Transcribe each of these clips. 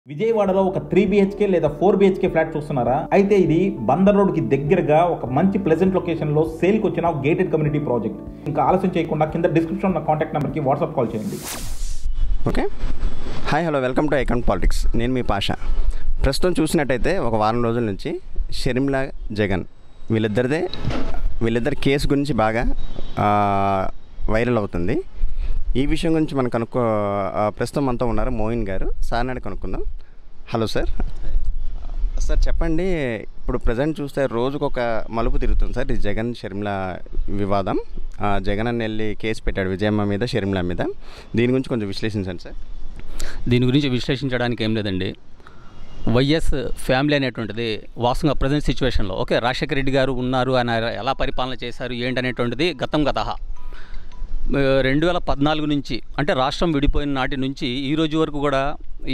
విజయవాడలో ఒక three BHK లేదా ఫోర్ బిహెచ్కే ఫ్లాట్ చూస్తున్నారా అయితే ఇది బందర్ రోడ్ కి దగ్గరగా ఒక మంచి ప్లెజెంట్ లొకేషన్ లో సేల్ కి వచ్చిన గేటెడ్ కమ్యూనిటీ ప్రాజెక్ట్ ఇంకా ఆలస్యం చేయకుండా కింద డిస్క్రిప్షన్ ఉన్న కాంటాక్ట్ నెంబర్ కి వాట్సాప్ కాల్ చేయండి okay hi hello welcome to Icon Politics నేను మీ పాష ప్రస్తుతం చూసినట్టయితే ఒక వారం రోజుల నుంచి షర్మిలా జగన్ వీళ్ళిద్దరిదే వీళ్ళిద్దరి కేసు గురించి బాగా ఆ, వైరల్ అవుతుంది ఈ విషయం గురించి మనం కనుక్కో ఆ, ప్రస్తుతం మనతో ఉన్నారు మోయిన్ గారు సార్ నాడు కనుక్కుందాం హలో సార్ సార్ చెప్పండి ఇప్పుడు ప్రజెంట్ చూస్తే రోజుకు ఒక మలుపు తిరుగుతుంది సార్ ఇది జగన్ షర్మిల వివాదం ఆ, జగన్ అని వెళ్ళి కేసు పెట్టాడు విజయమ్మ మీద షర్మిల మీద దీని గురించి కొంచెం విశ్లేషించండి సార్ దీని గురించి విశ్లేషించడానికి ఏం లేదండి వైఎస్ ఫ్యామిలీ అనేటువంటిది వాస్తవంగా ప్రజెంట్ సిచ్యువేషన్లో ఓకే రాజశేఖర రెడ్డి గారు ఉన్నారు ఆయన ఎలా పరిపాలన చేశారు ఏంటి అనేటువంటిది గతం గత రెండు వేల పద్నాలుగు నుంచి అంటే రాష్ట్రం విడిపోయిన నాటి నుంచి ఈ రోజు వరకు కూడా ఈ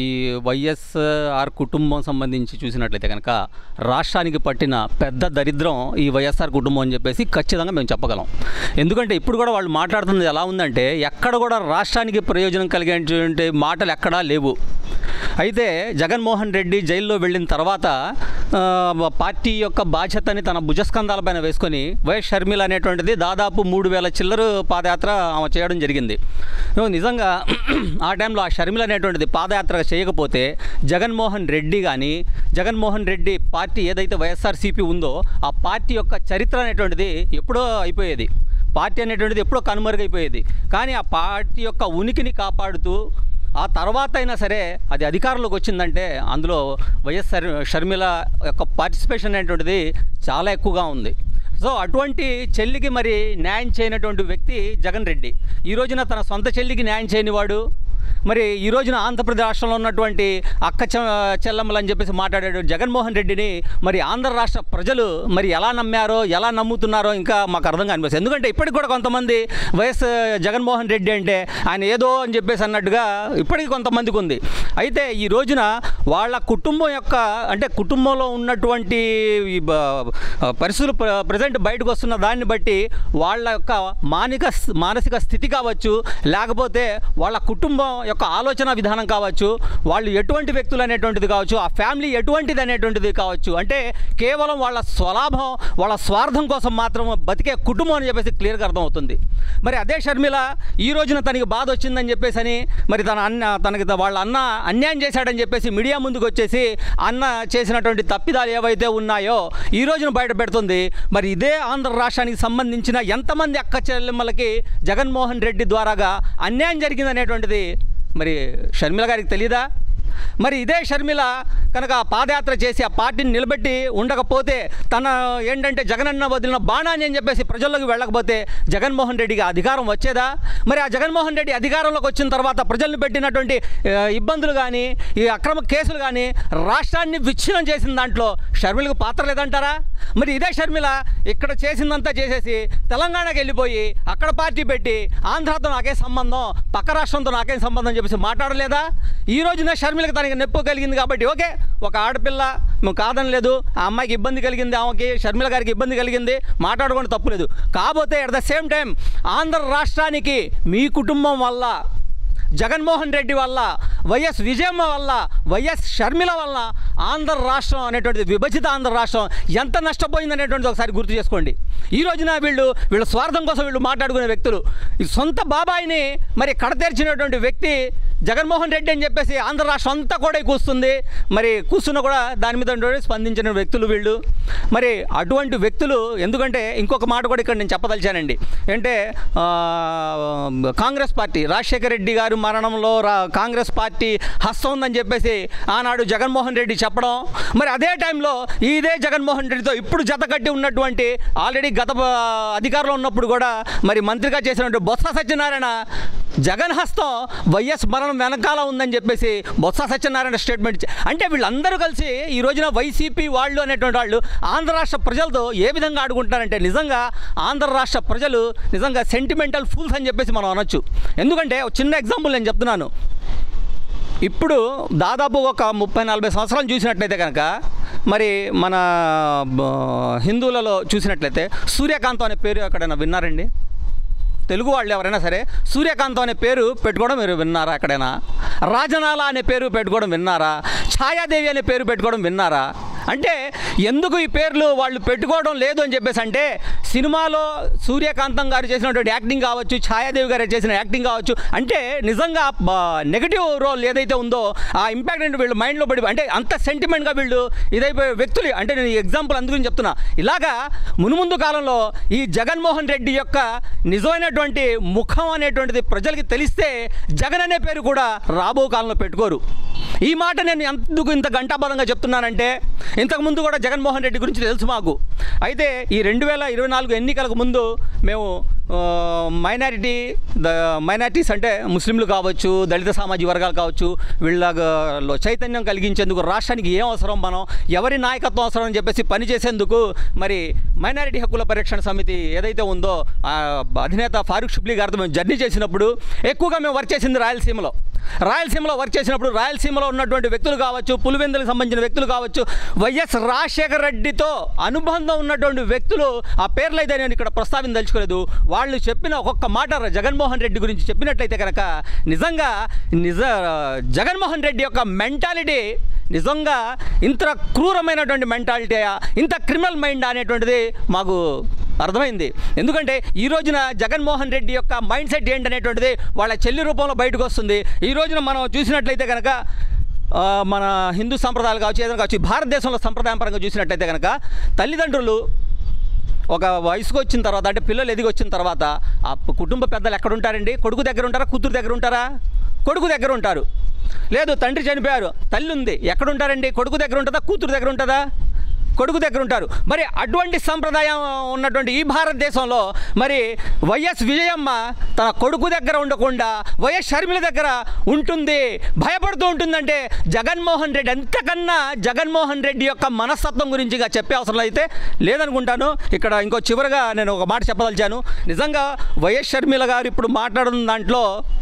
వైఎస్ఆర్ కుటుంబం సంబంధించి చూసినట్లయితే కనుక రాష్ట్రానికి పట్టిన పెద్ద దరిద్రం ఈ వైఎస్ఆర్ కుటుంబం అని చెప్పేసి ఖచ్చితంగా మేము చెప్పగలం ఎందుకంటే ఇప్పుడు కూడా వాళ్ళు మాట్లాడుతున్నది ఎలా ఉందంటే ఎక్కడ కూడా రాష్ట్రానికి ప్రయోజనం కలిగేటువంటి మాటలు ఎక్కడా లేవు అయితే జగన్మోహన్ రెడ్డి జైల్లో వెళ్ళిన తర్వాత ఆ, పార్టీ యొక్క బాధ్యతని తన భుజస్కంధాలపైన వేసుకొని వైఎస్ షర్మిల అనేటువంటిది దాదాపు మూడు వేల చిల్లర పాదయాత్ర ఆమె చేయడం జరిగింది సో నిజంగా ఆ టైంలో ఆ షర్మిల అనేటువంటిది పాదయాత్ర చేయకపోతే జగన్మోహన్ రెడ్డి కానీ జగన్మోహన్ రెడ్డి పార్టీ ఏదైతే వైఎస్ఆర్సీపీ ఉందో ఆ పార్టీ యొక్క చరిత్ర అనేటువంటిది ఎప్పుడో అయిపోయేది పార్టీ అనేటువంటిది ఎప్పుడో కనుమరుగైపోయేది కానీ ఆ పార్టీ యొక్క ఉనికిని కాపాడుతూ ఆ తర్వాత అయినా సరే అది అధికారంలోకి వచ్చిందంటే అందులో వైఎస్ షర్- షర్మిల యొక్క పార్టిసిపేషన్ అనేటువంటిది చాలా ఎక్కువగా ఉంది సో అటువంటి చెల్లికి మరి న్యాయం చేయనటువంటి వ్యక్తి జగన్ రెడ్డి ఈ రోజున తన సొంత చెల్లికి న్యాయం చేయనివాడు మరి ఈ రోజున ఆంధ్రప్రదేశ్ రాష్ట్రంలో ఉన్నటువంటి అక్క చె- చెల్లమ్మలు అని చెప్పేసి మాట్లాడాడు జగన్మోహన్ రెడ్డిని మరి ఆంధ్ర రాష్ట్ర ప్రజలు మరి ఎలా నమ్మారో ఎలా నమ్ముతున్నారో ఇంకా మాకు అర్థం కానిపిస్తుంది ఎందుకంటే ఇప్పటికి కూడా కొంతమంది వైఎస్ జగన్మోహన్ రెడ్డి అంటే ఆయన ఏదో అని చెప్పేసి అన్నట్టుగా ఇప్పటికీ కొంతమందికి ఉంది అయితే ఈ రోజున వాళ్ళ కుటుంబం యొక్క అంటే కుటుంబంలో ఉన్నటువంటి ఈ బ- పరిస్థితులు ప్ర- ప్రజెంట్ బయటకు వస్తున్న దాన్ని బట్టి వాళ్ళ యొక్క మానిక మానసిక స్థితి కావచ్చు లేకపోతే వాళ్ళ కుటుంబం యొక్క ఆలోచన విధానం కావచ్చు వాళ్ళు ఎటువంటి వ్యక్తులు అనేటువంటిది కావచ్చు ఆ ఫ్యామిలీ ఎటువంటిది అనేటువంటిది కావచ్చు అంటే కేవలం వాళ్ళ స్వలాభం వాళ్ళ స్వార్థం కోసం మాత్రం బతికే కుటుంబం అని చెప్పేసి క్లియర్గా అర్థమవుతుంది మరి అదే షర్మిల ఈ రోజున తనకి బాధ వచ్చిందని చెప్పేసి అని మరి తన అన్న తనకి త- వాళ్ళ అన్న అన్యాయం చేశాడని చెప్పేసి మీడియా ముందుకు వచ్చేసి అన్న చేసినటువంటి తప్పిదాలు ఏవైతే ఉన్నాయో ఈ రోజున బయట పెడుతుంది మరి ఇదే ఆంధ్ర రాష్ట్రానికి సంబంధించిన ఎంతమంది అక్క చెల్లెమ్మలకి జగన్మోహన్ రెడ్డి ద్వారాగా అన్యాయం జరిగిందనేటువంటిది మరి షర్మిల గారికి తెలియదా మరి ఇదే షర్మిల కనుక పాదయాత్ర చేసి ఆ పార్టీని నిలబెట్టి ఉండకపోతే తన ఏంటంటే జగనన్న వదిలిన బాణాన్ని అని చెప్పేసి ప్రజల్లోకి వెళ్ళకపోతే జగన్మోహన్ రెడ్డికి అధికారం వచ్చేదా మరి ఆ జగన్మోహన్ రెడ్డి అధికారంలోకి వచ్చిన తర్వాత ప్రజల్ని పెట్టినటువంటి ఆ, ఇబ్బందులు కానీ ఈ అక్రమ కేసులు కానీ రాష్ట్రాన్ని విచ్ఛిన్నం చేసిన దాంట్లో షర్మిలకు పాత్ర లేదంటారా మరి ఇదే షర్మిల ఇక్కడ చేసిందంతా చేసేసి తెలంగాణకి వెళ్ళిపోయి అక్కడ పార్టీ పెట్టి ఆంధ్రాతో నాకే సంబంధం పక్క రాష్ట్రంతో నాకేం సంబంధం చెప్పేసి మాట్లాడలేదా ఈ రోజున షర్మిలకి తనకి నొప్పి కలిగింది కాబట్టి ఓకే ఒక ఆడపిల్ల మేము కాదని లేదు ఆ అమ్మాయికి ఇబ్బంది కలిగింది ఆమెకి షర్మిల గారికి ఇబ్బంది కలిగింది మాట్లాడుకోవడం తప్పులేదు కాకపోతే at the same time Andhra రాష్ట్రానికి మీ కుటుంబం వల్ల జగన్మోహన్ రెడ్డి వల్ల వైఎస్ విజయమ్మ వల్ల వైఎస్ షర్మిల వల్ల ఆంధ్ర రాష్ట్రం అనేటువంటిది విభజిత ఆంధ్ర రాష్ట్రం ఎంత నష్టపోయింది అనేటువంటిది ఒకసారి గుర్తు చేసుకోండి ఈ రోజున వీళ్ళు వీళ్ళ స్వార్థం కోసం వీళ్ళు మాట్లాడుకునే వ్యక్తులు ఈ సొంత బాబాయిని మరి కడతేర్చినటువంటి వ్యక్తి జగన్మోహన్ రెడ్డి అని చెప్పేసి ఆంధ్ర రాష్ట్రం అంతా కూడా కూస్తుంది మరి కూర్చున్న కూడా దాని మీద ఉన్నటువంటి స్పందించిన వ్యక్తులు వీళ్ళు మరి అటువంటి వ్యక్తులు ఎందుకంటే ఇంకొక మాట కూడా ఇక్కడ నేను చెప్పదలిచానండి అంటే ఆ, కాంగ్రెస్ పార్టీ రాజశేఖర రెడ్డి గారు మరణంలో రా కాంగ్రెస్ పార్టీ హస్తం ఉందని చెప్పేసి ఆనాడు జగన్మోహన్ రెడ్డి చెప్పడం మరి అదే టైంలో ఇదే జగన్మోహన్ రెడ్డితో ఇప్పుడు జత కట్టి ఉన్నటువంటి ఆల్రెడీ గత ఆ, అధికారంలో ఉన్నప్పుడు కూడా మరి మంత్రిగా చేసినటువంటి బొత్స సత్యనారాయణ జగన్ హస్తం వైఎస్ మరణం వెనకాల ఉందని చెప్పేసి బొత్స సత్యనారాయణ స్టేట్మెంట్ ఇచ్చా- అంటే వీళ్ళందరూ కలిసి ఈ రోజున వైసీపీ వాళ్ళు అనేటువంటి వాళ్ళు ఆంధ్ర రాష్ట్ర ప్రజలతో ఏ విధంగా ఆడుకుంటారంటే నిజంగా ఆంధ్ర రాష్ట్ర ప్రజలు నిజంగా సెంటిమెంటల్ ఫూల్స్ అని చెప్పేసి మనం అనొచ్చు ఎందుకంటే ఒక చిన్న ఎగ్జాంపుల్ నేను చెప్తున్నాను ఇప్పుడు దాదాపు ఒక ముప్పై నలభై సంవత్సరాలు చూసినట్లయితే కనుక మరి మన బ- హిందువులలో చూసినట్లయితే సూర్యకాంతం అనే పేరు ఎక్కడైనా విన్నారండి తెలుగు వాళ్ళు ఎవరైనా సరే సూర్యకాంతం అనే పేరు పెట్టుకోవడం మీరు విన్నారా ఎక్కడైనా రాజనాల అనే పేరు పెట్టుకోవడం విన్నారా ఛాయాదేవి అనే పేరు పెట్టుకోవడం విన్నారా అంటే ఎందుకు ఈ పేర్లు వాళ్ళు పెట్టుకోవడం లేదు అని చెప్పేసి అంటే సినిమాలో సూర్యకాంతం గారు చేసినటువంటి యాక్టింగ్ కావచ్చు ఛాయాదేవి గారు చేసిన యాక్టింగ్ కావచ్చు అంటే నిజంగా నెగిటివ్ రోల్ ఏదైతే ఉందో ఆ ఇంపాక్ట్ అంటే వీళ్ళు మైండ్లో పడి అంటే అంత సెంటిమెంట్గా వీళ్ళు ఇదైపోయే వ్యక్తులు అంటే నేను ఎగ్జాంపుల్ అందుకని చెప్తున్నా ఇలాగా మునుముందు కాలంలో ఈ జగన్మోహన్ రెడ్డి యొక్క నిజమైనటువంటి ముఖం అనేటువంటిది ప్రజలకి తెలిస్తే జగన్ అనే పేరు కూడా రాబో కాలంలో పెట్టుకోరు ఈ మాట నేను ఎందుకు ఇంత గంటాబద్ధంగా చెప్తున్నానంటే ఇంతకుముందు కూడా జగన్మోహన్ రెడ్డి గురించి తెలుసు మాకు అయితే ఈ రెండు వేల ఇరవై నాలుగు ఎన్నికలకు ముందు మేము మైనారిటీ ద మైనారిటీస్ అంటే ముస్లింలు కావచ్చు దళిత సామాజిక వర్గాలు కావచ్చు వీళ్ళలో చైతన్యం కలిగించేందుకు రాష్ట్రానికి ఏం అవసరం మనం ఎవరి నాయకత్వం అవసరం అని చెప్పేసి పనిచేసేందుకు మరి మైనారిటీ హక్కుల పరిరక్షణ సమితి ఏదైతే ఉందో ఆ అధినేత ఫారూక్ షుబ్లీ గారితో మేము జర్నీ చేసినప్పుడు ఎక్కువగా మేము వర్క్ చేసింది రాయలసీమలో రాయలసీమలో వర్క్ చేసినప్పుడు రాయలసీమలో ఉన్నటువంటి వ్యక్తులు కావచ్చు పులివెందులకు సంబంధించిన వ్యక్తులు కావచ్చు వైఎస్ రాజశేఖర రెడ్డితో అనుబంధం ఉన్నటువంటి వ్యక్తులు ఆ పేర్లు అయితే నేను ఇక్కడ ప్రస్తావించదలుచుకోలేదు వాళ్ళు చెప్పిన ఒక్కొక్క మాట జగన్మోహన్ రెడ్డి గురించి చెప్పినట్లయితే కనుక నిజంగా నిజ జగన్మోహన్ రెడ్డి యొక్క మెంటాలిటీ నిజంగా ఇంత క్రూరమైనటువంటి మెంటాలిటీయా ఇంత క్రిమినల్ మైండ్ అనేటువంటిది మాకు అర్థమైంది ఎందుకంటే ఈ రోజున జగన్మోహన్ రెడ్డి యొక్క మైండ్ సెట్ ఏంటనేటువంటిది వాళ్ళ చెల్లి రూపంలో బయటకు వస్తుంది ఈ రోజున మనం చూసినట్లయితే కనుక ఆ, మన హిందూ సంప్రదాయాలు కావచ్చు ఏదైనా కావచ్చు ఈ భారతదేశంలో సంప్రదాయం పరంగా చూసినట్లయితే కనుక తల్లిదండ్రులు ఒక వయసుకు వచ్చిన తర్వాత అంటే పిల్లలు ఎదిగి వచ్చిన తర్వాత ఆ కుటుంబ పెద్దలు ఎక్కడ ఉంటారండి కొడుకు దగ్గర ఉంటారా కూతురు దగ్గర ఉంటారా కొడుకు దగ్గర ఉంటారు లేదు తండ్రి చనిపోయారు తల్లి ఉంది ఎక్కడ ఉంటారండి కొడుకు దగ్గర ఉంటుందా కూతురు దగ్గర ఉంటుందా కొడుకు దగ్గర ఉంటారు మరి అటువంటి సంప్రదాయం ఉన్నటువంటి ఈ భారతదేశంలో మరి వైఎస్ విజయమ్మ తన కొడుకు దగ్గర ఉండకుండా వైఎస్ షర్మిల దగ్గర ఉంటుంది భయపడుతూ ఉంటుందంటే జగన్మోహన్ రెడ్డి ఎంతకన్నా జగన్మోహన్ రెడ్డి యొక్క మనస్తత్వం గురించి ఇక చెప్పే అవసరం అయితే లేదనుకుంటాను ఇక్కడ ఇంకో చివరిగా నేను ఒక మాట చెప్పదలిచాను నిజంగా వైఎస్ షర్మిల గారు ఇప్పుడు మాట్లాడుతున్న దాంట్లో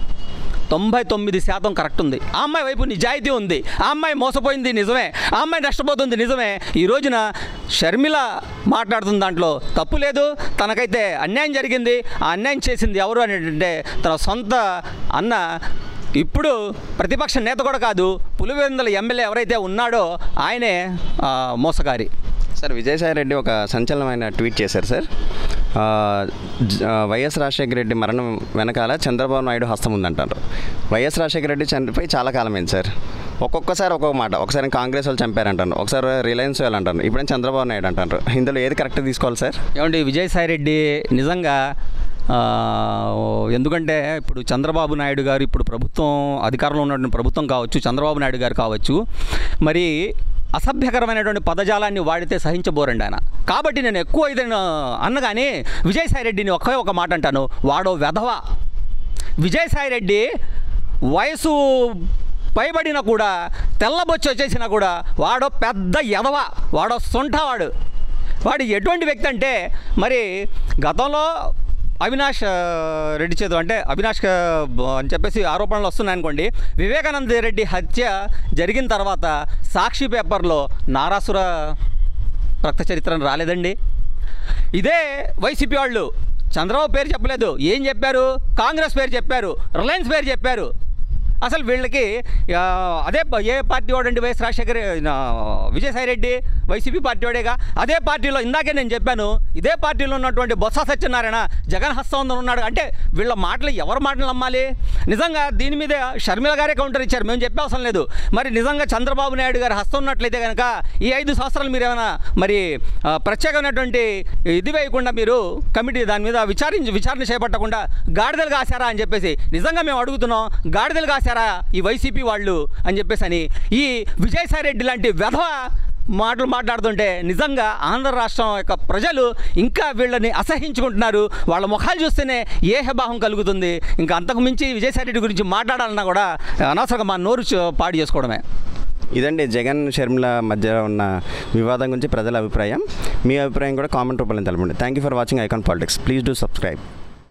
తొంభై తొమ్మిది శాతం కరెక్ట్ ఉంది ఆ అమ్మాయి వైపు నిజాయితీ ఉంది ఆ అమ్మాయి మోసపోయింది నిజమే ఆ అమ్మాయి నష్టపోతుంది నిజమే ఈ రోజున షర్మిల మాట్లాడుతున్న దాంట్లో తప్పు లేదు తనకైతే అన్యాయం జరిగింది ఆ అన్యాయం చేసింది ఎవరు అనేటంటే తన సొంత అన్న ఇప్పుడు ప్రతిపక్ష నేత కూడా కాదు పులివెందుల ఎమ్మెల్యే ఎవరైతే ఉన్నాడో ఆయనే ఆ, మోసగారి సార్ విజయసాయి రెడ్డి ఒక సంచలనమైన ట్వీట్ చేశారు సార్ ఆ, జ- ఆ, వైఎస్ రాజశేఖర రెడ్డి మరణం వెనకాల చంద్రబాబు నాయుడు హస్తం ఉందంటారు వైఎస్ రాజశేఖర రెడ్డి చనిపోయి చాలా కాలమైంది సార్ ఒక్కొక్కసారి ఒక్కొక్క మాట ఒకసారి కాంగ్రెస్ వాళ్ళు చంపారంటారు ఒకసారి రిలయన్స్ వాళ్ళు అంటారు ఇప్పుడేం చంద్రబాబు నాయుడు అంటారు ఇందులో ఏది కరెక్ట్ తీసుకోవాలి సార్ ఏమండి విజయసాయి రెడ్డి నిజంగా ఆ, ఎందుకంటే ఇప్పుడు చంద్రబాబు నాయుడు గారు ఇప్పుడు ప్రభుత్వం అధికారంలో ఉన్నటువంటి ప్రభుత్వం కావచ్చు చంద్రబాబు నాయుడు గారు కావచ్చు మరి అసభ్యకరమైనటువంటి పదజాలాన్ని వాడితే సహించబోరండి ఆయన కాబట్టి నేను ఎక్కువ ఇదని అన్నగానే విజయసాయి రెడ్డిని ఒకే ఒక మాట అంటాను వాడో వెధవ విజయసాయి రెడ్డి వయసు పైబడినా కూడా తెల్లబొచ్చి వచ్చేసినా కూడా వాడో పెద్ద ఎదవ వాడో సొంటవాడు వాడు ఎటువంటి వ్యక్తి అంటే మరి గతంలో అవినాష్ ఆ, రెడ్డి చేత అంటే అవినాష్ ఆ, బ- అని చెప్పేసి ఆరోపణలు వస్తున్నాయి అనుకోండి వివేకానంద రెడ్డి హత్య జరిగిన తర్వాత సాక్షి పేపర్లో నారాసుర రక్త చరిత్రను రాలేదండి ఇదే వైసీపీ వాళ్ళు చంద్రబాబు పేరు చెప్పలేదు ఏం చెప్పారు కాంగ్రెస్ పేరు చెప్పారు రిలయన్స్ పేరు చెప్పారు అసలు వీళ్ళకి ఆ, అదే ప- ఏ పార్టీ వాడండి వైఎస్ రాజశేఖర్ ఆ, విజయసాయి రెడ్డి వైసీపీ పార్టీ వాడేగా అదే పార్టీలో ఇందాకే నేను చెప్పాను ఇదే పార్టీలో ఉన్నటువంటి బొత్స సత్యనారాయణ జగన్ హస్తం ఉన్నాడు అంటే వీళ్ళ మాటలు ఎవరి మాటలు నమ్మాలి నిజంగా దీని మీద షర్మిల గారే కౌంటర్ ఇచ్చారు మేము చెప్పే అవసరం లేదు మరి నిజంగా చంద్రబాబు నాయుడు గారు హస్తం ఉన్నట్లయితే కనుక ఈ ఐదు సంవత్సరాలు మీరు ఏమైనా మరి ఆ, ప్రత్యేకమైనటువంటి ఇది వేయకుండా మీరు కమిటీ దాని మీద విచారించి విచారణ చేపట్టకుండా గాడిదలు కాశారా అని చెప్పేసి నిజంగా మేము అడుగుతున్నాం గాడిదలు కాశారా ఈ వైసీపీ వాళ్ళు అని చెప్పేసి అని ఈ విజయసాయి రెడ్డి లాంటి వెధవ మాటలు మాట్లాడుతుంటే నిజంగా ఆంధ్ర రాష్ట్రం యొక్క ప్రజలు ఇంకా వీళ్ళని అసహించుకుంటున్నారు వాళ్ళ ముఖాలు చూస్తేనే ఏహభావం కలుగుతుంది ఇంకా అంతకు మించి విజయసాయి రెడ్డి గురించి మాట్లాడాలన్నా కూడా అనవసరంగా మా నోరు చ- పాడు చేసుకోవడమే ఇదండి జగన్ షర్మిల మధ్య ఉన్న వివాదం గురించి ప్రజల అభిప్రాయం మీ అభిప్రాయం కూడా కామెంట్ రూపంలో తెలపండి thank you for watching Icon Politics please do subscribe